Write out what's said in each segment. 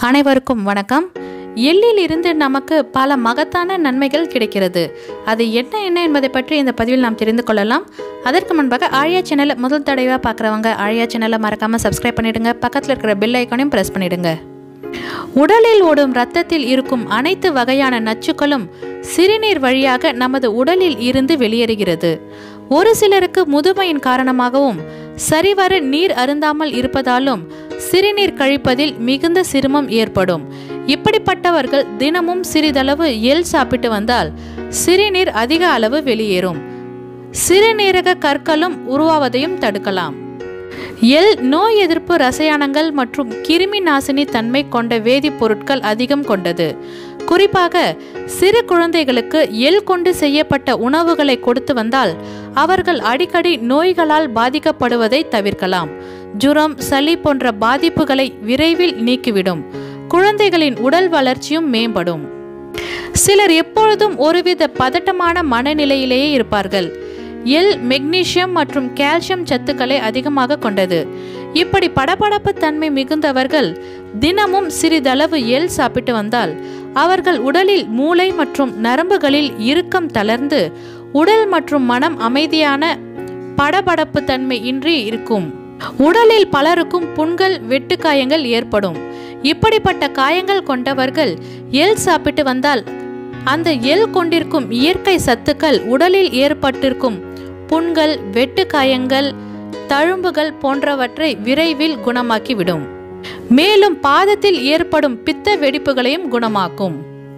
அனைவருக்கும் வணக்கம் எள்ளில் இருந்து நமக்கு பல மகத்தான நன்மைகள் கிடைக்கிறது அது என்ன என்ன என்பதை பற்றி இந்த பதிவில் நாம் தெரிந்து கொள்ளலாம் அதற்கு முன்பாக ஆழியா சேனலை முதல் தடவையாக பார்க்குறவங்க ஆழியா சேனலை மறக்காமல் சப்ஸ்கிரைப் பண்ணிடுங்க பக்கத்தில் இருக்கிற பெல் ஐக்கானையும் ப்ரெஸ் பண்ணிடுங்க உடலில் ஓடும் இரத்தத்தில் இருக்கும் அனைத்து வகையான நச்சுக்களும் சிறுநீர் வழியாக நமது உடலில் இருந்து வெளியேறுகிறது ஒரு சிலருக்கு முதுமையின் காரணமாகவும் சரிவர நீர் அருந்தாமல் இருப்பதாலும் சிறுநீர் கழிப்பதில் மிகுந்த சிரமம் ஏற்படும் இப்படிப்பட்டவர்கள் தினமும் சிறிதளவு எள் சாப்பிட்டு வந்தால் சிறுநீர் அதிக அளவு வெளியேறும் சிறுநீரக கற்களும் உருவாவதையும் தடுக்கலாம் எல் நோய் எதிர்ப்பு ரசாயனங்கள் மற்றும் கிருமி நாசினி தன்மை கொண்ட வேதிப்பொருட்கள் அதிகம் கொண்டது குறிப்பாக சிறு குழந்தைகளுக்கு எள் கொண்டு செய்யப்பட்ட உணவுகளை கொடுத்து வந்தால் அவர்கள் அடிக்கடி நோய்களால் பாதிக்கப்படுவதை தவிர்க்கலாம் ஜுரம் சளி போன்ற பாதிப்புகளை விரைவில் நீக்கிவிடும் குழந்தைகளின் உடல் வளர்ச்சியும் மேம்படும் சிலர் எப்பொழுதும் ஒருவித பதட்டமான மனநிலையிலேயே இருப்பார்கள் எல் மெக்னீசியம் மற்றும் கால்சியம் சத்துக்களை அதிகமாக கொண்டது இப்படி படபடப்பு தன்மை மிகுந்தவர்கள் தினமும் சிறிதளவு எல் சாப்பிட்டு வந்தால் அவர்கள் உடலில் மூளை மற்றும் நரம்புகளில் இறுக்கம் தளர்ந்து உடல் மற்றும் மனம் அமைதியான படபடப்பு தன்மை இன்றி இருக்கும் உடலில் பலருக்கும் புண்கள் வெட்டுக்காயங்கள் ஏற்படும் இப்படிப்பட்ட காயங்கள் கொண்டவர்கள் எல் சாப்பிட்டு வந்தால் அந்த எல் கொண்டிருக்கும் இயற்கை சத்துக்கள் உடலில் ஏற்பட்டிருக்கும் புண்கள் வெட்டுக்காயங்கள் தழும்புகள் போன்றவற்றை விரைவில் குணமாக்கிவிடும் மேலும் பாதத்தில் ஏற்படும் பித்த வெடிப்புகளையும் குணமாக்கும்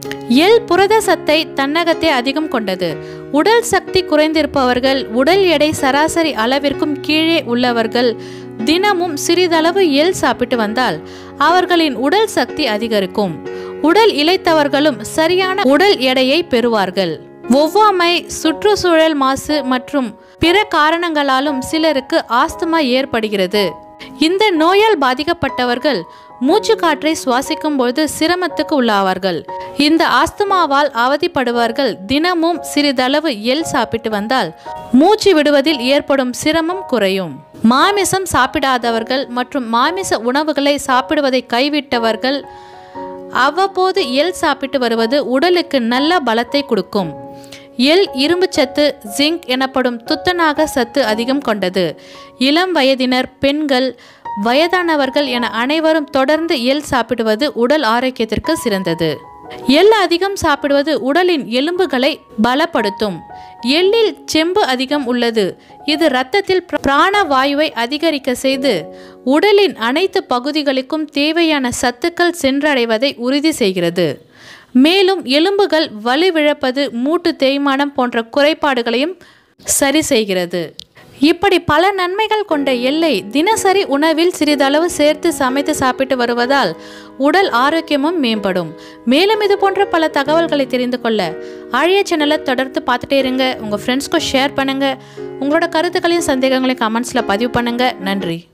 எல் புரத சத்தை தன்னகத்தை அதிகம் கொண்டது உடல் சக்தி குறைந்திருப்பவர்கள் உடல் எடை சராசரி அளவிற்கும் கீழே உள்ளவர்கள் தினமும் சிறிதளவு எல் சாப்பிட்டு வந்தால் அவர்களின் உடல் சக்தி அதிகரிக்கும் உடல் இளைத்தவர்களும் சரியான உடல் எடையை பெறுவார்கள் ஒவ்வாமை சுற்றுச்சூழல் மாசு மற்றும் பிற காரணங்களாலும் சிலருக்கு ஆஸ்துமா ஏற்படுகிறது இந்த நோயால் பாதிக்கப்பட்டவர்கள் மூச்சு காற்றை சுவாசிக்கும் பொழுது சிரமத்துக்கு உள்ளாவார்கள் இந்த ஆஸ்துமாவால் அவதிப்படுபவர்கள் தினமும் சிறிதளவு எல் சாப்பிட்டு வந்தால் மூச்சு விடுவதில் ஏற்படும் சிரமம் குறையும் மாமிசம் சாப்பிடாதவர்கள் மற்றும் மாமிச உணவுகளை சாப்பிடுவதை கைவிட்டவர்கள் அவ்வப்போது எல் சாப்பிட்டு வருவது உடலுக்கு நல்ல பலத்தை கொடுக்கும் எல் இரும்பு சத்து ஜிங்க் எனப்படும் துத்தநாக சத்து அதிகம் கொண்டது இளம் வயதினர் பெண்கள் வயதானவர்கள் என அனைவரும் தொடர்ந்து எல் சாப்பிடுவது உடல் ஆரோக்கியத்திற்கு சிறந்தது எள் அதிகம் சாப்பிடுவது உடலின் எலும்புகளை பலப்படுத்தும் எள்ளில் செம்பு அதிகம் உள்ளது இது இரத்தத்தில் பிராண வாயுவை அதிகரிக்க செய்து உடலின் அனைத்து பகுதிகளுக்கும் தேவையான சத்துக்கள் சென்றடைவதை உறுதி செய்கிறது மேலும் எலும்புகள் வலுவிழப்பது மூட்டு தேய்மானம் போன்ற குறைபாடுகளையும் சரி செய்கிறது இப்படி பல நன்மைகள் கொண்ட எல்லை தினசரி உணவில் சிறிதளவு சேர்த்து சமைத்து சாப்பிட்டு வருவதால் உடல் ஆரோக்கியமும் மேம்படும் மேலும் இது போன்ற பல தகவல்களை தெரிந்து கொள்ள ஆழிய சேனலை தொடர்ந்து பார்த்துட்டே இருங்க உங்கள் ஃப்ரெண்ட்ஸ்க்கும் ஷேர் பண்ணுங்கள் உங்களோட கருத்துக்களையும் சந்தேகங்களையும் கமெண்ட்ஸில் பதிவு பண்ணுங்கள் நன்றி